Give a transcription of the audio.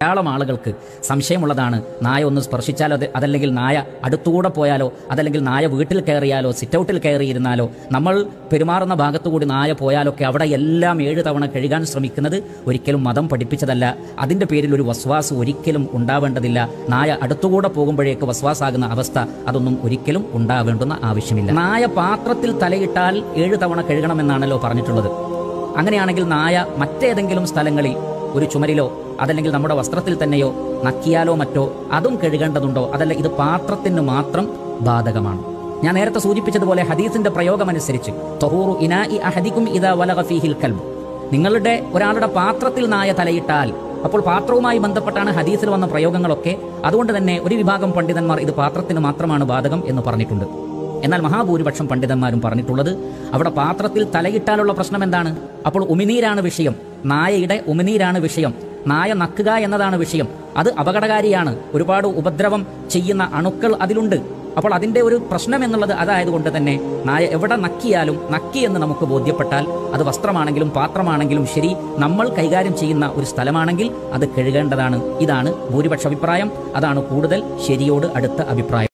ധാരാളം ആളുകൾക്ക് സംശയമുള്ളതാണ് നായ ഒന്ന് സ്പർശിച്ചാലോ അത് അതല്ലെങ്കിൽ നായ അടുത്തുകൂടെ പോയാലോ അതല്ലെങ്കിൽ നായ വീട്ടിൽ കയറിയാലോ സിറ്റൗട്ടിൽ കയറിയിരുന്നാലോ നമ്മൾ പെരുമാറുന്ന ഭാഗത്തുകൂടി നായ പോയാലൊക്കെ അവിടെ എല്ലാം ഏഴ് തവണ കഴുകാൻ ശ്രമിക്കുന്നത് ഒരിക്കലും മതം പഠിപ്പിച്ചതല്ല അതിൻ്റെ പേരിൽ ഒരു വസ്വാസ് ഒരിക്കലും ഉണ്ടാവേണ്ടതില്ല നായ അടുത്തുകൂടെ പോകുമ്പോഴേക്ക് വസ്വാസാകുന്ന അവസ്ഥ അതൊന്നും ഒരിക്കലും ഉണ്ടാവേണ്ടുന്ന ആവശ്യമില്ല നായ പാത്രത്തിൽ തലയിട്ടാൽ ഏഴ് തവണ കഴുകണമെന്നാണല്ലോ പറഞ്ഞിട്ടുള്ളത് അങ്ങനെയാണെങ്കിൽ നായ മറ്റേതെങ്കിലും സ്ഥലങ്ങളിൽ ഒരു ചുമരിലോ അതല്ലെങ്കിൽ നമ്മുടെ വസ്ത്രത്തിൽ തന്നെയോ നക്കിയാലോ മറ്റോ അതും കഴുകേണ്ടതുണ്ടോ അതല്ല ഇത് പാത്രത്തിന് മാത്രം ബാധകമാണ് ഞാൻ നേരത്തെ സൂചിപ്പിച്ചതുപോലെ ഹദീസിന്റെ പ്രയോഗമനുസരിച്ച് തൊഹൂറു ഇനാഇ അഹദിക്കും ഇദാ വലഗ ഫീഹിൽ കൽബ് നിങ്ങളുടെ ഒരാളുടെ പാത്രത്തിൽ നായ തലയിട്ടാൽ അപ്പോൾ പാത്രവുമായി ബന്ധപ്പെട്ടാണ് ഹദീസിൽ വന്ന പ്രയോഗങ്ങളൊക്കെ അതുകൊണ്ട് തന്നെ ഒരു വിഭാഗം പണ്ഡിതന്മാർ ഇത് പാത്രത്തിന് മാത്രമാണ് ബാധകം എന്ന് പറഞ്ഞിട്ടുണ്ട് എന്നാൽ മഹാഭൂരിപക്ഷം പണ്ഡിതന്മാരും പറഞ്ഞിട്ടുള്ളത് അവിടെ പാത്രത്തിൽ തലയിട്ടാലുള്ള പ്രശ്നം എന്താണ് അപ്പോൾ ഉമിനീരാണ് വിഷയം നായയുടെ ഉമിനീരാണ് വിഷയം നായ നക്കുക എന്നതാണ് വിഷയം അത് അപകടകാരിയാണ് ഒരുപാട് ഉപദ്രവം ചെയ്യുന്ന അണുക്കൾ അതിലുണ്ട് അപ്പോൾ അതിന്റെ ഒരു പ്രശ്നം എന്നുള്ളത് അതായതുകൊണ്ട് തന്നെ നായ എവിടെ നക്കിയാലും നക്കി എന്ന് നമുക്ക് ബോധ്യപ്പെട്ടാൽ അത് വസ്ത്രമാണെങ്കിലും പാത്രമാണെങ്കിലും ശരി നമ്മൾ കൈകാര്യം ചെയ്യുന്ന ഒരു സ്ഥലമാണെങ്കിൽ അത് കഴുകേണ്ടതാണ് ഇതാണ് ഭൂരിപക്ഷ അഭിപ്രായം അതാണ് കൂടുതൽ ശരിയോട് അടുത്ത അഭിപ്രായം